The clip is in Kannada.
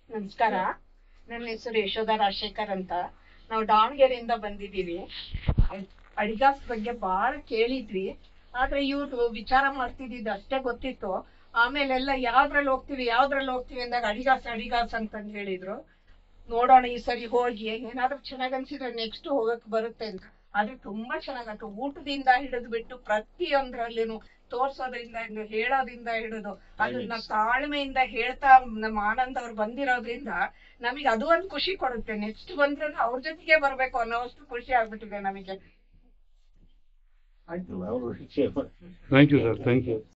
ನಮಸ್ಕಾರ ನನ್ನ ಹೆಸರು ಯಶೋಧ ರಾಜಶೇಖರ್ ಅಂತ ನಾವು ದಾವಣಗೆರೆಯಿಂದ ಬಂದಿದ್ದೀವಿ ಅಡಿಗಾಸ್ ಬಗ್ಗೆ ಬಹಳ ಕೇಳಿದ್ವಿ ಆದ್ರೆ ಇವ್ರು ವಿಚಾರ ಮಾಡ್ತಿದ್ದಿದ್ದು ಅಷ್ಟೇ ಗೊತ್ತಿತ್ತು ಆಮೇಲೆಲ್ಲ ಯಾವ್ದ್ರಲ್ಲಿ ಹೋಗ್ತೀವಿ ಯಾವ್ದ್ರಲ್ಲಿ ಹೋಗ್ತೀವಿ ಅಂದಾಗ ಅಡಿಗಾಸ್ ಅಡಿಗಾಸ್ ಅಂತಂದ್ ಹೇಳಿದ್ರು ನೋಡೋಣ ಈ ಸರಿ ಹೋಗಿ ಏನಾದ್ರೂ ಚೆನ್ನಾಗ್ ಅನ್ಸಿದ್ರೆ ನೆಕ್ಸ್ಟ್ ಹೋಗಕ್ ಬರುತ್ತೆ ಅಂತ ಆದ್ರೆ ತುಂಬಾ ಚೆನ್ನಾಗಾಯ್ತು ಊಟದಿಂದ ಹಿಡಿದು ಬಿಟ್ಟು ಪ್ರತಿಯೊಂದ್ರಲ್ಲಿನು ತೋರ್ಸೋದ್ರಿಂದ ಹಿಡಿದು ಹೇಳೋದ್ರಿಂದ ಹಿಡಿದು ಅದನ್ನ ತಾಳ್ಮೆಯಿಂದ ಹೇಳ್ತಾ ನಮ್ಮ ಆನಂದ್ ಅವ್ರು ಬಂದಿರೋದ್ರಿಂದ ನಮಗೆ ಅದು ಒಂದು ಖುಷಿ ಕೊಡುತ್ತೆ ನೆಕ್ಸ್ಟ್ ಬಂದ್ರೆ ಅವ್ರ ಜೊತೆಗೆ ಬರ್ಬೇಕು ಅನ್ನೋಷ್ಟು ಖುಷಿ ಆಗ್ಬಿಟ್ಟಿದೆ ನಮಗೆ ಆಯ್ತು ಅವರು ಶಿಕ್ಷೆ thank you sir thank you